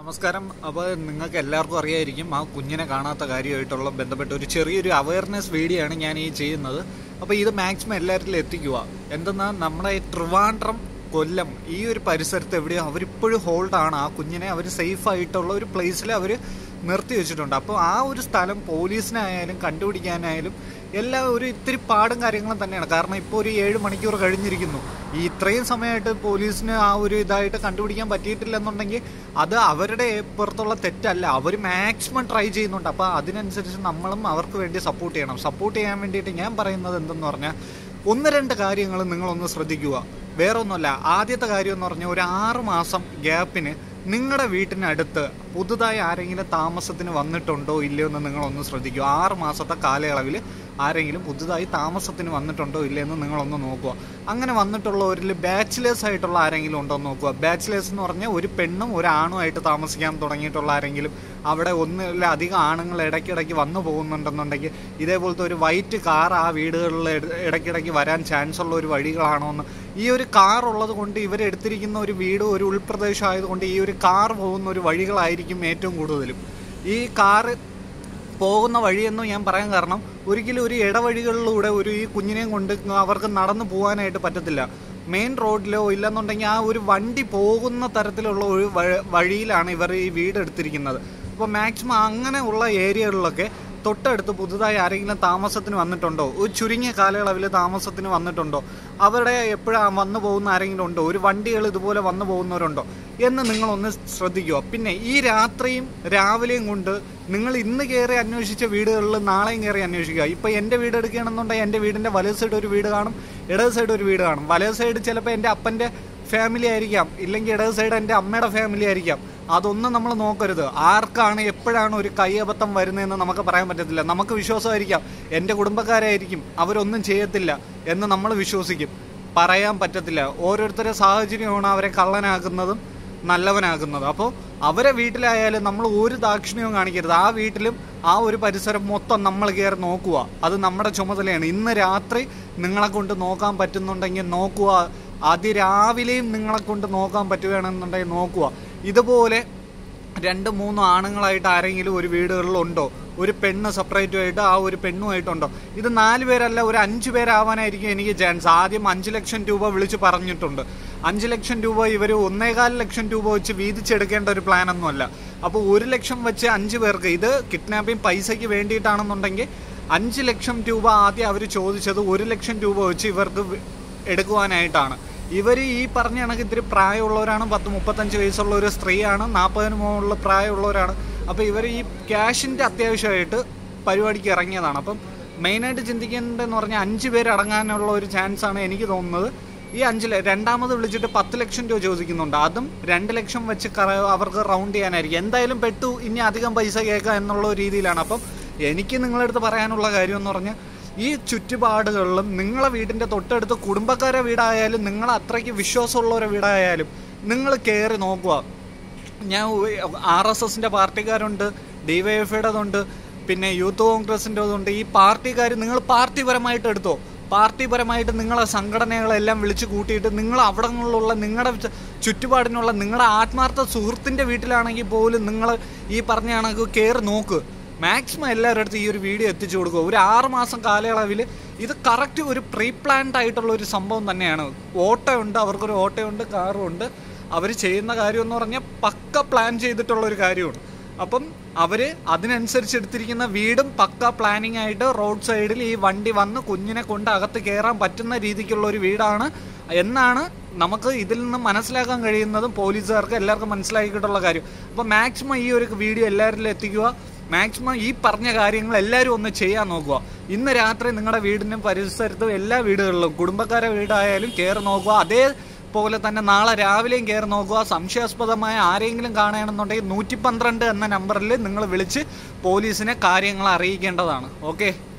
നമസ്കാരം അപ്പോൾ നിങ്ങൾക്ക് എല്ലാവർക്കും അറിയായിരിക്കും ആ കുഞ്ഞിനെ കാണാത്ത കാര്യമായിട്ടുള്ള ബന്ധപ്പെട്ട ഒരു ചെറിയൊരു അവയർനെസ് വീഡിയോ ആണ് ഞാൻ ഈ ചെയ്യുന്നത് അപ്പോൾ ഇത് മാക്സിമം എല്ലാവരിലും എത്തിക്കുക എന്തെന്നാൽ നമ്മുടെ ഈ ട്രിവാൻഡ്രം കൊല്ലം ഈ ഒരു പരിസരത്ത് എവിടെയോ അവരിപ്പോഴും ഹോൾഡാണ് ആ കുഞ്ഞിനെ അവർ സേഫ് ആയിട്ടുള്ള ഒരു പ്ലേസിൽ അവർ നിർത്തി വെച്ചിട്ടുണ്ട് അപ്പോൾ ആ ഒരു സ്ഥലം പോലീസിനായാലും കണ്ടുപിടിക്കാനായാലും എല്ലാം ഒരു ഇത്തിരി പാടും കാര്യങ്ങളും തന്നെയാണ് കാരണം ഇപ്പോൾ ഒരു ഏഴ് മണിക്കൂർ കഴിഞ്ഞിരിക്കുന്നു ഈ ഇത്രയും സമയമായിട്ട് പോലീസിന് ആ ഒരു ഇതായിട്ട് കണ്ടുപിടിക്കാൻ പറ്റിയിട്ടില്ലെന്നുണ്ടെങ്കിൽ അത് അവരുടെ പുറത്തുള്ള തെറ്റല്ല അവർ മാക്സിമം ട്രൈ ചെയ്യുന്നുണ്ട് അപ്പോൾ അതിനനുസരിച്ച് നമ്മളും അവർക്ക് വേണ്ടി സപ്പോർട്ട് ചെയ്യണം സപ്പോർട്ട് ചെയ്യാൻ വേണ്ടിയിട്ട് ഞാൻ പറയുന്നത് എന്തെന്ന് പറഞ്ഞാൽ ഒന്ന് രണ്ട് കാര്യങ്ങൾ നിങ്ങളൊന്ന് ശ്രദ്ധിക്കുക വേറെ ഒന്നുമല്ല ആദ്യത്തെ കാര്യം എന്ന് പറഞ്ഞാൽ ഒരു ആറ് മാസം ഗ്യാപ്പിന് നിങ്ങളുടെ വീട്ടിനടുത്ത് പുതുതായി ആരെങ്കിലും താമസത്തിന് വന്നിട്ടുണ്ടോ ഇല്ലയോ എന്ന് നിങ്ങളൊന്ന് ശ്രദ്ധിക്കുക ആറ് മാസത്തെ കാലയളവിൽ ആരെങ്കിലും പുതുതായി താമസത്തിന് വന്നിട്ടുണ്ടോ ഇല്ലയോ എന്ന് നിങ്ങളൊന്ന് നോക്കുക അങ്ങനെ വന്നിട്ടുള്ളവരിൽ ബാച്ചിലേഴ്സ് ആയിട്ടുള്ള ആരെങ്കിലും ഉണ്ടോ എന്ന് നോക്കുക ബാച്ചിലേഴ്സ് എന്ന് പറഞ്ഞാൽ ഒരു പെണ്ണും ഒരു ആണുമായിട്ട് താമസിക്കാൻ തുടങ്ങിയിട്ടുള്ള ആരെങ്കിലും അവിടെ ഒന്നിലധികം ആണുങ്ങൾ ഇടയ്ക്കിടയ്ക്ക് വന്നു പോകുന്നുണ്ടെന്നുണ്ടെങ്കിൽ ഇതേപോലത്തെ ഒരു വൈറ്റ് കാർ ആ വീടുകളിൽ ഇട- ഇടയ്ക്കിടയ്ക്ക് വരാൻ ചാൻസ് ഉള്ള ഒരു വഴികളാണോ എന്ന് ഈ ഒരു കാർ ഉള്ളത് കൊണ്ട് ഇവരെടുത്തിരിക്കുന്ന ഒരു വീട് ഒരു ഉൾപ്രദേശം ആയതുകൊണ്ട് ഈ ഒരു കാർ പോകുന്ന ഒരു വഴികളായിരിക്കും ഏറ്റവും കൂടുതലും ഈ കാറ് പോകുന്ന വഴിയെന്നും ഞാൻ പറയാൻ കാരണം ഒരിക്കലും ഒരു ഇടവഴികളിലൂടെ ഒരു ഈ കുഞ്ഞിനെയും കൊണ്ട് അവർക്ക് നടന്നു പോകാനായിട്ട് പറ്റത്തില്ല മെയിൻ റോഡിലോ ഇല്ലെന്നുണ്ടെങ്കിൽ ആ ഒരു വണ്ടി പോകുന്ന തരത്തിലുള്ള ഒരു വഴ- വഴിയിലാണ് ഇവർ ഈ വീട് എടുത്തിരിക്കുന്നത് അപ്പോൾ മാക്സിമം അങ്ങനെയുള്ള ഏരിയകളിലൊക്കെ തൊട്ടടുത്ത് പുതുതായി ആരെങ്കിലും താമസത്തിന് വന്നിട്ടുണ്ടോ ഒരു ചുരുങ്ങിയ കാലയളവിൽ താമസത്തിന് വന്നിട്ടുണ്ടോ അവരുടെ എപ്പോഴാണ് വന്നു പോകുന്ന ആരെങ്കിലും ഉണ്ടോ ഒരു വണ്ടികൾ ഇതുപോലെ വന്നു പോകുന്നവരുണ്ടോ എന്ന് നിങ്ങളൊന്ന് ശ്രദ്ധിക്കുക പിന്നെ ഈ രാത്രിയും രാവിലെയും കൊണ്ട് നിങ്ങൾ ഇന്ന് കയറി അന്വേഷിച്ച വീടുകളിൽ നാളെയും കയറി അന്വേഷിക്കുക ഇപ്പം എൻ്റെ വീട് എടുക്കുകയാണെന്നുണ്ടെങ്കിൽ എൻ്റെ വീടിൻ്റെ വലത് സൈഡ് ഒരു വീട് കാണും ഇടത് സൈഡ് ഒരു വീട് കാണും വലത് സൈഡ് ചിലപ്പോൾ എൻ്റെ അപ്പൻ്റെ ഫാമിലി ആയിരിക്കാം ഇല്ലെങ്കിൽ ഇടത് സൈഡ് എൻ്റെ അമ്മയുടെ ഫാമിലി ആയിരിക്കാം അതൊന്നും നമ്മൾ നോക്കരുത് ആർക്കാണ് എപ്പോഴാണ് ഒരു കൈയബദ്ധം വരുന്നതെന്ന് നമുക്ക് പറയാൻ പറ്റത്തില്ല നമുക്ക് വിശ്വാസമായിരിക്കാം എൻ്റെ കുടുംബക്കാരായിരിക്കും അവരൊന്നും ചെയ്യത്തില്ല എന്ന് നമ്മൾ വിശ്വസിക്കും പറയാൻ പറ്റത്തില്ല ഓരോരുത്തരുടെ സാഹചര്യമാണ് അവരെ കള്ളനാക്കുന്നതും നല്ലവനാക്കുന്നത് അപ്പോൾ അവരെ വീട്ടിലായാലും നമ്മൾ ഒരു ദാക്ഷിണ്യവും കാണിക്കരുത് ആ വീട്ടിലും ആ ഒരു പരിസരം മൊത്തം നമ്മൾ കയറി നോക്കുക അത് നമ്മുടെ ചുമതലയാണ് ഇന്ന് രാത്രി നിങ്ങളെ കൊണ്ട് നോക്കാൻ പറ്റുന്നുണ്ടെങ്കിൽ നോക്കുക അതിരാവിലെയും നിങ്ങളെ കൊണ്ട് നോക്കാൻ പറ്റുകയാണെന്നുണ്ടെങ്കിൽ നോക്കുക ഇതുപോലെ രണ്ട് മൂന്ന് ആണുങ്ങളായിട്ട് ആരെങ്കിലും ഒരു വീടുകളിലുണ്ടോ ഒരു പെണ്ണ് സെപ്പറേറ്റും ആയിട്ട് ആ ഒരു പെണ്ണുമായിട്ടുണ്ടോ ഇത് നാല് പേരല്ല ഒരു അഞ്ച് പേരാവാനായിരിക്കും എനിക്ക് ചാൻസ് ആദ്യം അഞ്ച് ലക്ഷം രൂപ വിളിച്ച് പറഞ്ഞിട്ടുണ്ട് അഞ്ച് ലക്ഷം രൂപ ഇവർ ഒന്നേകാൽ ലക്ഷം രൂപ വെച്ച് വീതിച്ചെടുക്കേണ്ട ഒരു പ്ലാൻ ഒന്നുമല്ല അപ്പോൾ ഒരു ലക്ഷം വെച്ച് അഞ്ച് പേർക്ക് ഇത് കിഡ്നാപ്പിംഗ് പൈസയ്ക്ക് വേണ്ടിയിട്ടാണെന്നുണ്ടെങ്കിൽ അഞ്ച് ലക്ഷം രൂപ ആദ്യം അവർ ചോദിച്ചത് ഒരു ലക്ഷം രൂപ വെച്ച് ഇവർക്ക് വി- എടുക്കുവാനായിട്ടാണ് ഇവർ ഈ പറഞ്ഞ കണക്ക് ഇത്തിരി പ്രായമുള്ളവരാണ് പത്ത് മുപ്പത്തഞ്ച് വയസ്സുള്ള ഒരു സ്ത്രീയാണ് നാൽപ്പതിന് മുകളിൽ പ്രായമുള്ളവരാണ് അപ്പോൾ ഇവർ ഈ ക്യാഷിൻ്റെ അത്യാവശ്യമായിട്ട് പരിപാടിക്ക് ഇറങ്ങിയതാണ് അപ്പം മെയിനായിട്ട് ചിന്തിക്കേണ്ടതെന്ന് പറഞ്ഞാൽ അഞ്ച് പേര് അടങ്ങാനുള്ള ഒരു ചാൻസാണ് എനിക്ക് തോന്നുന്നത് ഈ അഞ്ച് ല- രണ്ടാമത് വിളിച്ചിട്ട് പത്ത് ലക്ഷം രൂപ ചോദിക്കുന്നുണ്ട് അതും രണ്ട് ലക്ഷം വെച്ച് കറ- അവർക്ക് റൗണ്ട് ചെയ്യാനായിരിക്കും എന്തായാലും പെട്ടു ഇനി അധികം പൈസ കേൾക്കാം എന്നുള്ള ഒരു രീതിയിലാണ് അപ്പം എനിക്ക് നിങ്ങളടുത്ത് പറയാനുള്ള കാര്യം എന്ന് പറഞ്ഞാൽ ഈ ചുറ്റുപാടുകളിലും നിങ്ങളെ വീടിൻ്റെ തൊട്ടടുത്ത് കുടുംബക്കാരെ വീടായാലും നിങ്ങൾ അത്രയ്ക്ക് വിശ്വാസമുള്ളവരെ വീടായാലും നിങ്ങൾ കയറി നോക്കുക ഞാൻ ആർ എസ് എസിൻ്റെ പാർട്ടിക്കാരുണ്ട് ഡി വൈ എഫ് ഉണ്ട് പിന്നെ യൂത്ത് കോൺഗ്രസിൻ്റെ ഉണ്ട് ഈ പാർട്ടിക്കാർ നിങ്ങൾ പാർട്ടിപരമായിട്ട് എടുത്തോ പാർട്ടിപരമായിട്ട് നിങ്ങളെ സംഘടനകളെല്ലാം വിളിച്ചു കൂട്ടിയിട്ട് നിങ്ങൾ അവിടങ്ങളിലുള്ള നിങ്ങളുടെ ചു- ചുറ്റുപാടിനുള്ള നിങ്ങളുടെ ആത്മാർത്ഥ സുഹൃത്തിൻ്റെ വീട്ടിലാണെങ്കിൽ പോലും നിങ്ങൾ ഈ പറഞ്ഞ കണക്ക് കയറി നോക്ക് മാക്സിമം എല്ലാവരുടെ അടുത്ത് ഈ ഒരു വീഡിയോ എത്തിച്ചു കൊടുക്കുക ഒരു ആറ് മാസം കാലയളവിൽ ഇത് കറക്റ്റ് ഒരു പ്രീ പ്ലാൻഡ് ആയിട്ടുള്ള ഒരു സംഭവം തന്നെയാണ് ഓട്ടോ ഉണ്ട് അവർക്കൊരു ഓട്ടോ ഉണ്ട് കാറും ഉണ്ട് അവർ ചെയ്യുന്ന കാര്യം എന്ന് പറഞ്ഞാൽ പക്ക പ്ലാൻ ചെയ്തിട്ടുള്ള ഒരു കാര്യമാണ് അപ്പം അവർ അതിനനുസരിച്ച് എടുത്തിരിക്കുന്ന വീടും പക്ക പ്ലാനിങ് ആയിട്ട് റോഡ് സൈഡിൽ ഈ വണ്ടി വന്ന് കുഞ്ഞിനെ കൊണ്ട് അകത്ത് കയറാൻ പറ്റുന്ന രീതിക്കുള്ള ഒരു വീടാണ് എന്നാണ് നമുക്ക് ഇതിൽ നിന്ന് മനസ്സിലാക്കാൻ കഴിയുന്നതും പോലീസുകാർക്ക് എല്ലാവർക്കും മനസ്സിലാക്കിയിട്ടുള്ള കാര്യം അപ്പോൾ മാക്സിമം ഈ ഒരു വീഡിയോ എല്ലാവരിലും എത്തിക്കുക മാക്സിമം ഈ പറഞ്ഞ കാര്യങ്ങൾ എല്ലാവരും ഒന്ന് ചെയ്യാൻ നോക്കുക ഇന്ന് രാത്രി നിങ്ങളുടെ വീടിനും പരിസരത്തും എല്ലാ വീടുകളിലും കുടുംബക്കാരെ വീടായാലും കയറി നോക്കുക അതേപോലെ തന്നെ നാളെ രാവിലെയും കയറി നോക്കുക സംശയാസ്പദമായ ആരെങ്കിലും കാണുകയാണെന്നുണ്ടെങ്കിൽ നൂറ്റി പന്ത്രണ്ട് എന്ന നമ്പറിൽ നിങ്ങൾ വിളിച്ച് പോലീസിനെ കാര്യങ്ങൾ അറിയിക്കേണ്ടതാണ് ഓക്കെ